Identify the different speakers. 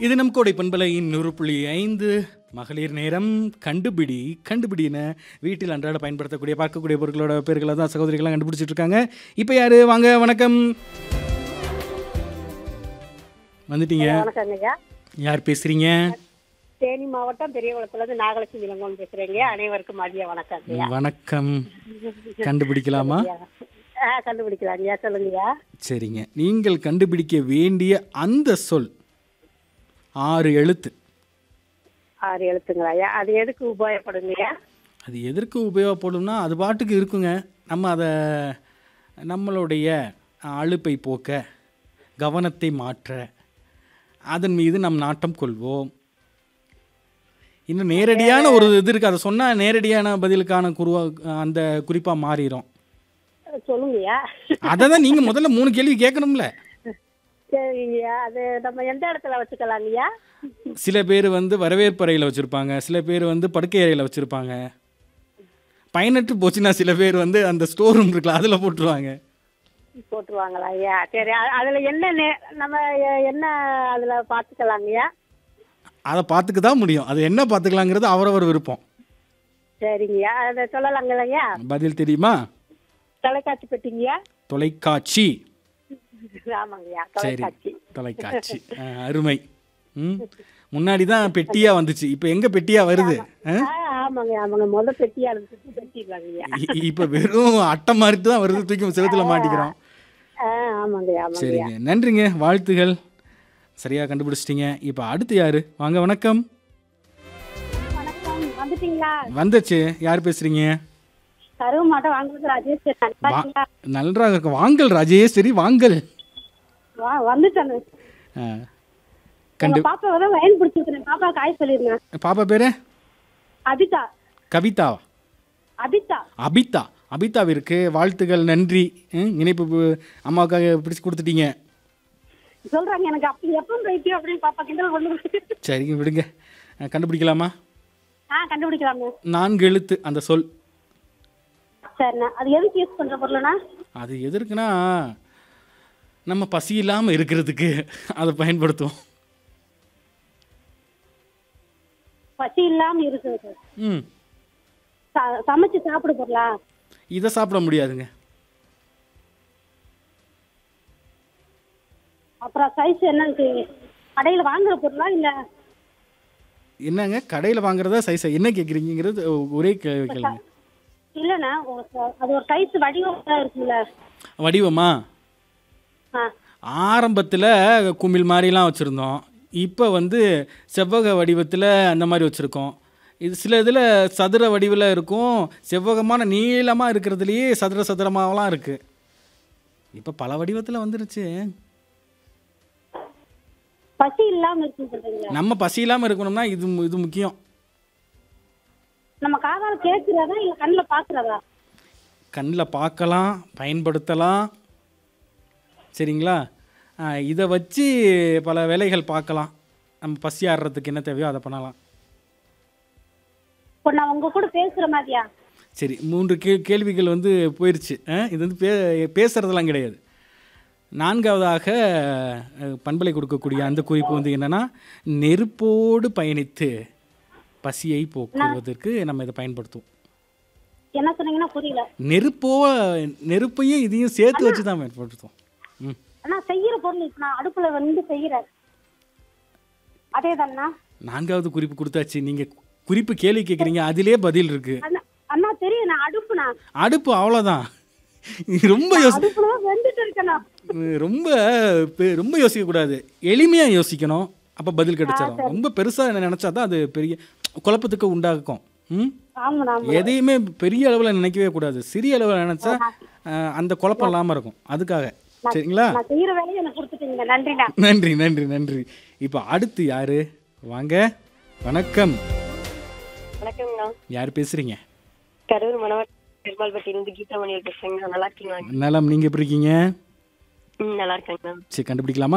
Speaker 1: இது நம் கோடை பண்பலையின் நூறு புள்ளி ஐந்து மகளிர் நேரம் கண்டுபிடி கண்டுபிடின வீட்டில் அன்றாட பயன்படுத்தக்கூடிய பார்க்கக்கூடிய பொருட்களோட பேர்களை தான் சகோதரிகள்லாம் கண்டுபிடிச்சிட்டு இருக்காங்க இப்போ யாரு வாங்க வணக்கம் வந்துட்டீங்க
Speaker 2: வணக்கங்க ஐயா
Speaker 1: யார் பேசுறீங்க
Speaker 2: தேனி மாவட்டம் பெரியகுளத்துல இருந்து நாகலட்சுமி இளங்கோன் பேசுறேங்க அனைவருக்கும் மதிய வணக்கம் ஐயா
Speaker 1: வணக்கம் கண்டுபிடிக்கலாமா
Speaker 2: ஆ கண்டுபிடிக்கலாம் ஐயா சொல்லுங்கய்யா
Speaker 1: சரிங்க நீங்கள் கண்டுபிடிக்க வேண்டிய அந்த சொல் ஆறு எழுத்து
Speaker 2: ஆறு எழுத்துங்களா ஐயா அது எதுக்கு உபயோகப்படுங்கய்யா
Speaker 1: அது எதற்கு உபயோகப்படும்னா அது பாட்டுக்கு இருக்குங்க நம்ம அதை நம்மளுடைய அலுப்பை போக்க கவனத்தை மாற்ற அதன் மீது நம் நாட்டம் கொள்வோம் இன்னும் நேரடியான ஒரு இது இருக்குது அதை சொன்னால் நேரடியான பதிலுக்கான குருவா அந்த குறிப்பாக மாறிடும்
Speaker 2: சொல்லுங்கய்யா
Speaker 1: அதை தான் நீங்கள் முதல்ல மூணு கேள்வி கேட்கணும்ல
Speaker 2: சரிங்கய்யா அது நம்ம எந்த இடத்துல வச்சுக்கலாங்கய்யா
Speaker 1: சில பேர் வந்து வரவேற்பு அறையில் வச்சுருப்பாங்க சில பேர் வந்து படுக்கை அறையில் வச்சுருப்பாங்க பயனற்று போச்சுன்னா சில பேர் வந்து அந்த ஸ்டோர் ரூம் இருக்குல்ல அதில் போட்டுருவாங்க
Speaker 2: போட்டுருவாங்களா ஐயா சரி அ- அதுல என்ன நே- நம்ம எ- என்ன அதுல பாத்துக்கலாங்கய்யா
Speaker 1: அதை பார்த்துக்க தான் முடியும் அது என்ன பார்த்துக்கலாங்கிறது அவரவர் விருப்பம்
Speaker 2: சரிங்கய்யா அதை சொல்லலாங்கய்யா
Speaker 1: பதில் தெரியுமா
Speaker 2: தொலைக்காட்சி பெட்டிங்கய்யா
Speaker 1: தொலைக்காட்சி
Speaker 2: ஆமாங்கய்யா
Speaker 1: சரி
Speaker 2: தொலைக்காட்சி
Speaker 1: தொலைக்காட்சி ஆ, அருமை ம் முன்னாடி தான் பெட்டியாக வந்துச்சு இப்போ எங்கே பெட்டியாக வருது ஆ?
Speaker 2: ஆ, ஆமாங்க ஆமாங்க முத பெட்டியா இருந்துச்சு பெட்டிடுறாங்கய்யா
Speaker 1: இ- இப்போ வெறும் அட்டை மாறிட்டு தான் வருது தூக்கி செவத்தில் மாட்டிக்கிறோம்
Speaker 2: ஆ ஆமாங்க ஆமாங்க
Speaker 1: சரிங்க நன்றிங்க வாழ்த்துகள் சரியாக கண்டுபிடிச்சிட்டிங்க இப்போ அடுத்து யார் வாங்க வணக்கம்
Speaker 2: வணக்கம் வந்துட்டீங்களா
Speaker 1: வந்துச்சு யார் பேசுகிறீங்க
Speaker 2: கருவு மாட்டம் வாங்குறது ராஜேஷ் நல்லா இருக்கீங்களா?
Speaker 1: நன்றாக இருக்கு வாங்கல் ராஜேஸ்வரி வாங்கல்
Speaker 2: வா வந்துட்டேன்
Speaker 1: ஆ.
Speaker 2: எங்க
Speaker 1: கண்டு
Speaker 2: பாப்பாவை தான் வயல் பிடிச்சிருக்கேன் பாப்பா காய் சொல்லிருங்க
Speaker 1: பாப்பா பேரு
Speaker 2: அபிதா
Speaker 1: கவிதாவா
Speaker 2: அபிதா
Speaker 1: அபிதா அபிதாவிற்கு வாழ்த்துகள் நன்றி ம், இணைப்பு பு- அம்மாவுக்காக பிடிச்சு கொடுத்துட்டீங்க
Speaker 2: சொல்றாங்க எனக்கு அப்படி எப்போ பைத்தியம் அப்படின்னு பாப்பா கிண்டல் கொண்டு
Speaker 1: சரிங்க விடுங்க அஹ், கண்டுபிடிக்கலாமா
Speaker 2: ஆ கண்டுபிடிக்கலாமே
Speaker 1: நான்கு எழுத்து அந்த சொல்
Speaker 2: சரிண்ணா அது எதுக்கு யூஸ் பண்ற பொருள்னா
Speaker 1: அது எதற்குனா நம்ம பசி இல்லாமல் இருக்கிறதுக்கு அதை பயன்படுத்துவோம்
Speaker 2: பசி இல்லாம இருக்குது
Speaker 1: ம்
Speaker 2: ச- சமைச்சு சாப்பிட பொருளா
Speaker 1: இதை சாப்பிட முடியாதுங்க
Speaker 2: அப்புறம் சைஸ் என்னன்னு கடையில வாங்குற பொருளா இல்ல
Speaker 1: என்னங்க கடையில் வாங்குறதா சைஸா என்ன கேட்குறீங்கிறது ஒரே கேள்வி கேளுங்க
Speaker 2: இல்லண்ணா ஒரு ச- அது ஒரு சைஸ் வடிவம் இருக்குல்ல
Speaker 1: வடிவமா
Speaker 2: ஆ
Speaker 1: ஆரம்பத்தில் குமிழ் மாதிரிலாம் வச்சுருந்தோம் இப்போ வந்து செவ்வக வடிவத்தில் அந்த மாதிரி வச்சுருக்கோம் இது சில இதில் சதுர வடிவில் இருக்கும் செவ்வகமான நீளமாக இருக்கிறதுலையே சதுர சதுரமாகலாம் இருக்குது இப்போ பல வடிவத்தில் வந்துருச்சு
Speaker 2: பசி இல்லாம இருக்குன்னு சொல்றீங்களா
Speaker 1: நம்ம பசி இல்லாமல் இருக்கணும்னா இது மு- இது முக்கியம்
Speaker 2: நம்ம காதால கேட்கிறதா இல்ல கண்ணுல பாக்குறதா
Speaker 1: கண்ணில் பார்க்கலாம் பயன்படுத்தலாம் சரிங்களா ஆ, இதை வச்சு பல வேலைகள் பார்க்கலாம் நம்ம பசி ஆடுறதுக்கு என்ன தேவையோ அதை பண்ணலாம்
Speaker 2: இப்போ நான் உங்க கூட பேசுற மாதிரியா
Speaker 1: சரி மூன்று கே கேள்விகள் வந்து போயிடுச்சு ஆ, இது வந்து பே பேசுகிறதெல்லாம் கிடையாது நான்காவதாக அஹ், பண்பலை கொடுக்கக்கூடிய அந்த குறிப்பு வந்து என்னன்னா நெருப்போடு பயணித்து பசியை போக்குவதற்கு நம்ம இதை பயன்படுத்துவோம்
Speaker 2: என்ன சொன்னீங்கன்னா புரியல
Speaker 1: நெருப்போ நெருப்பையும் இதையும் சேர்த்து வச்சு தான் பயன்படுத்துவோம் ம்
Speaker 2: ஆனா செய்யற பொருள் இப்ப நான் அடுப்புல வந்து செய்யறேன் அதே தானா
Speaker 1: நான்காவது குறிப்பு கொடுத்தாச்சு நீங்கள் குறிப்பு கேள்வி கேட்குறீங்க அதிலே பதில் இருக்கு
Speaker 2: அண்ணா அண்ணா தெரியும் நான் அடுப்புண்ணா
Speaker 1: அடுப்பு அவ்வளோதான் ரொம்ப யோசி
Speaker 2: அடுப்புல தான் வெந்துட்டு இருக்கேண்ணா
Speaker 1: ரொம்ப பெ- ரொம்ப யோசிக்கக்கூடாது எளிமையாக யோசிக்கணும் அப்போ பதில் கிடைச்சிடும் ரொம்ப பெருசாக நினச்சா தான் அது பெரிய குழப்பத்துக்கு உண்டாக்கும் ம்
Speaker 2: ஆமாண்ணா ஆமா.
Speaker 1: எதையுமே பெரிய அளவில் நினைக்கவே கூடாது சிறிய அளவில் நினச்சா அஹ், அந்த குழப்பம் இல்லாமல் இருக்கும் அதுக்காக சரிங்களா
Speaker 2: நான் செய்யற வேலையை எனக்கு கொடுத்துட்டீங்க நன்றிண்ணா
Speaker 1: நன்றி நன்றி நன்றி இப்போ அடுத்து யாரு வாங்க வணக்கம்
Speaker 3: வணக்கம்ண்ணா
Speaker 1: யார் பேசுறீங்க
Speaker 3: கரூர் மணவாட்டி பெருமாள்பட்டியிலிருந்து கீதா மணியர் பேசுறேங்கண்ணா நல்லா இருக்கீங்களா
Speaker 1: நலம் நீங்கள் எப்படி இருக்கீங்க
Speaker 3: ம் நல்லா இருக்கேங்கண்ணா
Speaker 1: சரி கண்டுபிடிக்கலாமா